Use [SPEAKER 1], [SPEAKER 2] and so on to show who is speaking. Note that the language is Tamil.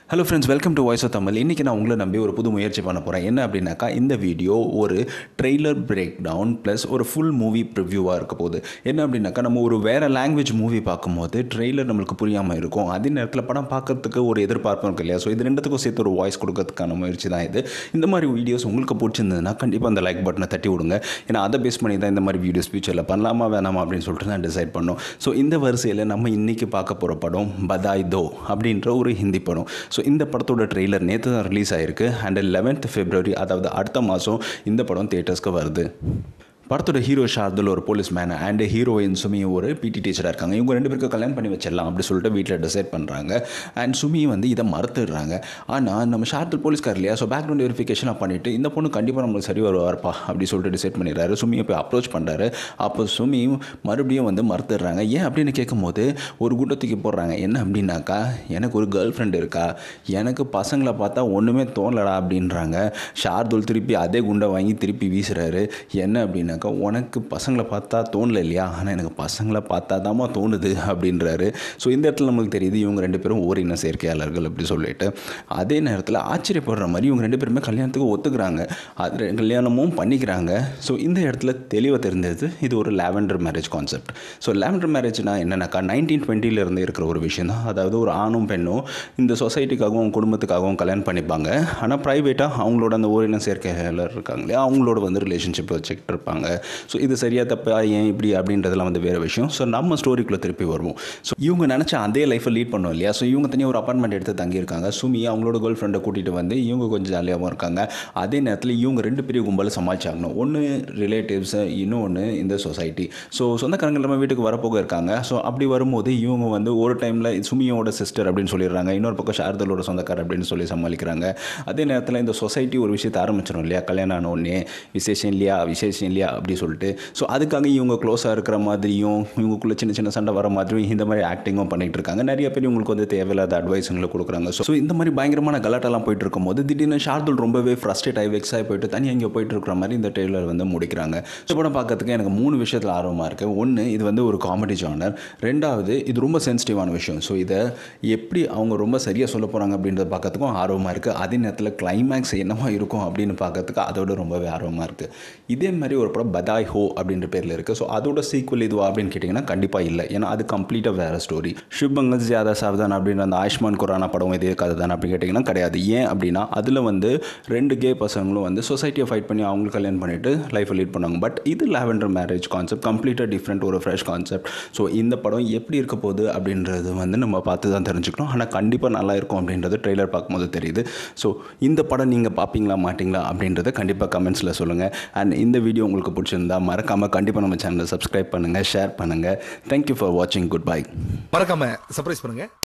[SPEAKER 1] hello friends welcome to voice of Tamil இன்றைக்கி நான் உங்களை நம்பி ஒரு புது முயற்சி பண்ண போகிறேன் என்ன அப்படின்னாக்கா இந்த வீடியோ ஒரு ட்ரெய்லர் பிரேக் டவுன் ப்ளஸ் ஒரு ஃபுல் மூவி ப்ரிவ்யூவாக இருக்க போகுது என்ன அப்படின்னாக்கா நம்ம ஒரு வேறு லாங்குவேஜ் மூவி பார்க்கும்போது ட்ரெய்லர் நம்மளுக்கு புரியாமல் இருக்கும் அதே நேரத்தில் படம் பார்க்கறதுக்கு ஒரு எதிர்பார்ப்பு இருக்கு இல்லையா ஸோ இது ரெண்டுத்துக்கும் சேர்த்து ஒரு வாய்ஸ் கொடுக்கறதுக்கான முயற்சி தான் இது இந்த மாதிரி வீடியோஸ் உங்களுக்கு பிடிச்சிருந்ததுன்னா கண்டிப்பாக அந்த லைக் பட்டனை தட்டி விடுங்க ஏன்னா அதை பேஸ் பண்ணி தான் இந்த மாதிரி வீடியோஸ் ஃபியூச்சரில் பண்ணலாமா வேணாமா அப்படின்னு சொல்லிட்டு நான் டிசைட் பண்ணோம் ஸோ இந்த வரிசையில் நம்ம இன்றைக்கி பார்க்க போகிற படம் பதாய் தோ அப்படின்ற ஒரு ஹிந்தி படம் ஸோ இந்த படத்தோட ட்ரெய்லர் நேற்று தான் ரிலீஸ் ஆயிருக்கு அண்ட் லெவன்த் ஃபெப்ரவரி அதாவது அடுத்த மாதம் இந்த படம் தேட்டர்ஸ்க்கு வருது படத்தோட ஹீரோ ஷார்துல் ஒரு policeman and heroine Sumi ஒரு பிடி டீச்சராக இருக்காங்க இவங்க ரெண்டு பேருக்கு கல்யாணம் பண்ணி வச்சிடலாம் அப்படி சொல்லிட்டு வீட்டில் டிசைட் பண்ணுறாங்க அண்ட் சுமி வந்து இதை மறுத்துடுறாங்க ஆனால் நம்ம ஷார்துல் போலீஸ்கார் இல்லையா ஸோ பேக்ரவுண்ட் வெரிஃபிகேஷனாக பண்ணிவிட்டு இந்த பொண்ணு கண்டிப்பாக நம்மளுக்கு சரி வருவார்ப்பா அப்படி சொல்லிட்டு டிசைட் பண்ணிடுறாரு சுமியை போய் அப்ரோச் பண்ணுறாரு அப்போ சுமி மறுபடியும் வந்து மறுத்துடுறாங்க ஏன் அப்படின்னு கேட்கும்போது ஒரு குண்டத்துக்கு போடுறாங்க என்ன அப்படின்னாக்கா எனக்கு ஒரு கேர்ள் ஃப்ரெண்ட் இருக்கா எனக்கு பசங்களை பார்த்தா ஒன்றுமே தோணலடா அப்படின்றாங்க ஷார்துல் திருப்பி அதே குண்டை வாங்கி திருப்பி வீசுறாரு என்ன அப்படின்னாக்கா உனக்கு பசங்களை பார்த்தா தோணல இல்லையா ஆனால் எனக்கு பசங்களை பார்த்தா தாம்மா தோணுது அப்படின்றாரு ஸோ இந்த இடத்துல நம்மளுக்கு தெரியுது இவங்க ரெண்டு பேரும் ஓரின சேர்க்கையாளர்கள் அப்படி சொல்லிட்டு அதே நேரத்தில் ஆச்சரியப்படுற மாதிரி இவங்க ரெண்டு பேருமே கல்யாணத்துக்கு ஒத்துக்கிறாங்க அது ரெ- கல்யாணமும் பண்ணிக்கிறாங்க ஸோ இந்த இடத்துல தெளிவாக தெரிஞ்சது இது ஒரு lavender marriage concept so lavender மேரேஜ்னா என்னன்னாக்கா நைன்டீன் டுவெண்ட்டிலேருந்து இருக்கிற ஒரு விஷயம் தான் அதாவது ஒரு ஆணும் பெண்ணும் இந்த சொசைட்டிக்காகவும் குடும்பத்துக்காகவும் கல்யாணம் பண்ணிப்பாங்க ஆனால் ப்ரைவேட்டாக அவங்களோட அந்த ஓரின சேர்க்கையாளர் இருக்காங்க இல்லையா அவங்களோட வந்து ரிலேஷன்ஷிப் வச்சுக்கிட்டு இருப்பாங்க ஸோ இது சரியாக தப்பா ஏன் இப்படி அப்படின்றதெல்லாம் வந்து வேறு விஷயம் ஸோ நம்ம ஸ்டோரிக்குள்ளே திருப்பி வருவோம் ஸோ இவங்க நினச்ச அதே லைஃப்பை லீட் பண்ணோம் இல்லையா ஸோ இவங்க தனியாக ஒரு அப்பார்ட்மெண்ட் எடுத்து தங்கியிருக்காங்க சுமி அவங்களோட கேர்ள் ஃப்ரெண்டை கூட்டிகிட்டு வந்து இவங்க கொஞ்சம் ஜாலியாகவும் இருக்காங்க அதே நேரத்தில் இவங்க ரெண்டு பெரிய கும்பலை சமாளிச்சாகணும் ஒன்று ரிலேட்டிவ்ஸு இன்னொன்று இந்த சொசைட்டி ஸோ சொந்தக்காரங்க நம்ம வீட்டுக்கு வரப்போக இருக்காங்க ஸோ அப்படி வரும்போது இவங்க வந்து ஒரு டைமில் சுமியோட சிஸ்டர் அப்படின்னு சொல்லிடுறாங்க இன்னொரு பக்கம் ஷார்தலோட சொந்தக்காரர் அப்படின்னு சொல்லி சமாளிக்கிறாங்க அதே நேரத்தில் இந்த சொசைட்டி ஒரு விஷயத்தை ஆரம்பிச்சிடும் இல்லையா கல்யாணம் ஆன உடனே விசேஷம் இல்லையா விசேஷம் இல்லையா அப்படி சொல்லிட்டு ஸோ அதுக்காக இவங்க க்ளோஸாக இருக்கிற மாதிரியும் இவங்களுக்குள்ள சின்ன சின்ன சண்டை வர மாதிரியும் இந்த மாதிரி ஆக்டிங்கும் பண்ணிட்டு இருக்காங்க நிறைய பேர் இவங்களுக்கு வந்து தேவையில்லாத அட்வைஸுங்களை கொடுக்குறாங்க ஸோ இந்த மாதிரி பயங்கரமான கலாட்டெல்லாம் போயிட்டு இருக்கும்போது திடீர்னு ஷார்துல் ரொம்பவே ஃப்ரஸ்ட்ரேட் ஆகி வெக்ஸ் ஆகி போயிட்டு தனியாக இங்கே போயிட்டு இருக்கிற மாதிரி இந்த ட்ரெய்லர் வந்து முடிக்கிறாங்க இந்த படம் பார்க்கறதுக்கு எனக்கு மூணு விஷயத்தில் ஆர்வமாக இருக்குது ஒன்று இது வந்து ஒரு காமெடி ஜானர் ரெண்டாவது இது ரொம்ப சென்சிட்டிவான விஷயம் ஸோ இதை எப்படி அவங்க ரொம்ப சரியாக சொல்ல போகிறாங்க அப்படின்றத பார்க்கறதுக்கும் ஆர்வமாக இருக்குது அதே நேரத்தில் கிளைமேக்ஸ் என்னவா இருக்கும் அப்படின்னு பார்க்கறதுக்கு அதோட ரொம்பவே ஆர்வமாக இருக்குது இதே மாதிரி ஒரு படம் பதாய் ஹோ அப்படின்ற பேரில் இருக்குது ஸோ அதோட சீக்குவல் இதுவா அப்படின்னு கேட்டிங்கன்னா கண்டிப்பாக இல்லை ஏன்னா அது கம்ப்ளீட்டாக வேறு ஸ்டோரி ஷுபங்கல் ஜியாதா சாவ்தான் அப்படின்ற அந்த ஆயுஷ்மான் குரானா படம் இதே கதை தான் அப்படின்னு கேட்டிங்கன்னா கிடையாது ஏன் அப்படின்னா அதில் வந்து ரெண்டு கே பசங்களும் வந்து சொசைட்டியை ஃபைட் பண்ணி அவங்களுக்கு கல்யாணம் பண்ணிட்டு லைஃப்பை லீட் பண்ணாங்க பட் இது லாவெண்டர் மேரேஜ் கான்செப்ட் கம்ப்ளீட்டாக டிஃப்ரெண்ட் ஒரு ஃப்ரெஷ் கான்செப்ட் ஸோ இந்த படம் எப்படி இருக்க போகுது அப்படின்றது வந்து நம்ம பார்த்து தான் தெரிஞ்சுக்கணும் ஆனால் கண்டிப்பாக நல்லா இருக்கும் அப்படின்றது ட்ரெய்லர் பார்க்கும்போது தெரியுது ஸோ இந்த படம் நீங்கள் பார்ப்பீங்களா மாட்டீங்களா அப்படின்றத கண்டிப்பாக கமெண்ட்ஸில் சொல்லுங்கள் அண்ட் இந்த வீடியோ உங்களுக்கு பிடிச்சிருந்தா மறக்காமல் கண்டிப்பாக நம்ம சேனலை சப்ஸ்கிரைப் பண்ணுங்கள் ஷேர் பண்ணுங்கள் தேங்க்யூ ஃபார் வாட்சிங் குட் பை
[SPEAKER 2] மறக்காம சர்ப்ரைஸ் பண்ணுங்க